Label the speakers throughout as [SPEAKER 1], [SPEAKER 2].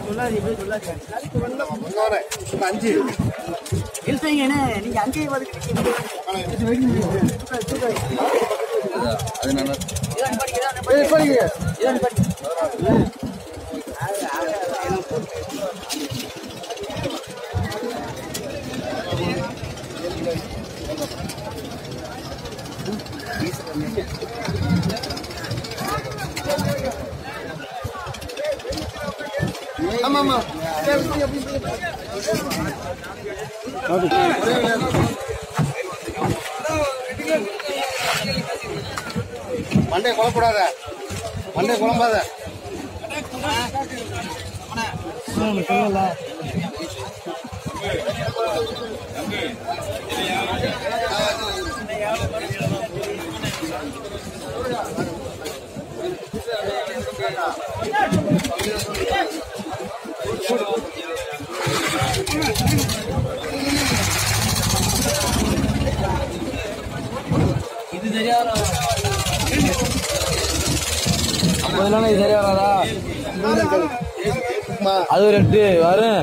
[SPEAKER 1] அஞ்சு
[SPEAKER 2] இழுத்தீங்கன்னு நீங்க அங்கேயே வந்து
[SPEAKER 1] அது நல்லா ஆமா ஆமா மண்டே குழப்படாத மண்டே குழம்பாத
[SPEAKER 3] ஐம்பதுலாம் இது சரியா வராதா அது ஒரு எட்டு வரும்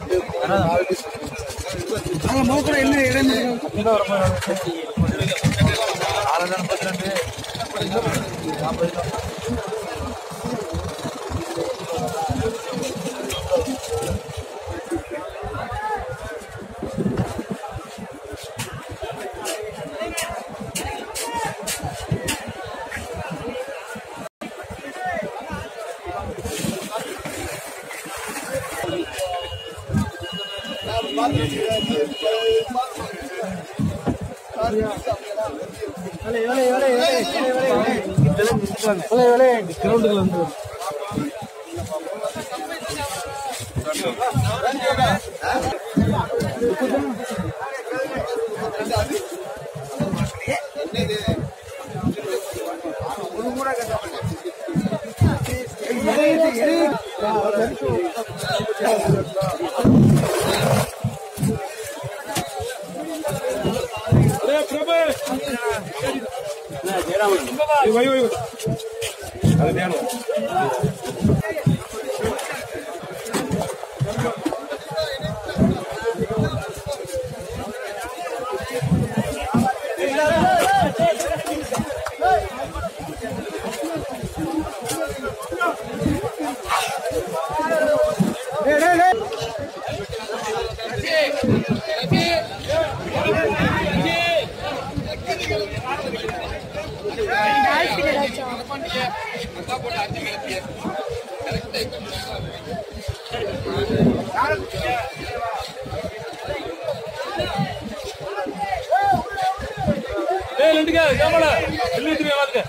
[SPEAKER 4] ஏய் ரெண்டுக்கா கேமல இல்லை திரும்பி வாதுக்க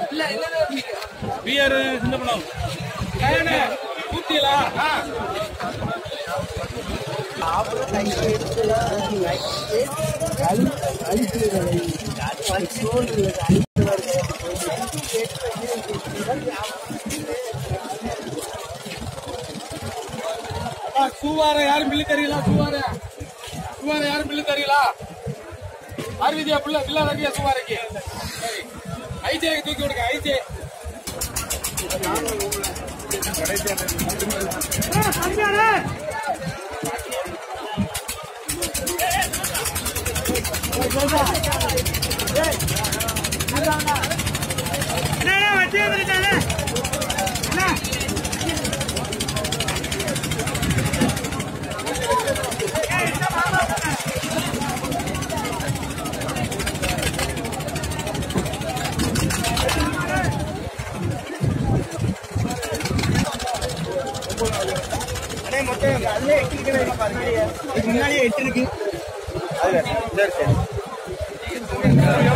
[SPEAKER 4] பிஆர் சின்ன பணம் கயனே ஊத்தியலா சூவார யாரும் பில்லு தரீங்களா சூவார சூவார யாரும் பில்லு தரீங்களா ஆர்விதியா புள்ள பில்லா தரீங்க சூவாரைக்கு ஐஜே தூக்கி விடுங்க ஐஜே
[SPEAKER 2] முன்னாடியே எட்டு இருக்கு
[SPEAKER 1] சரி சரி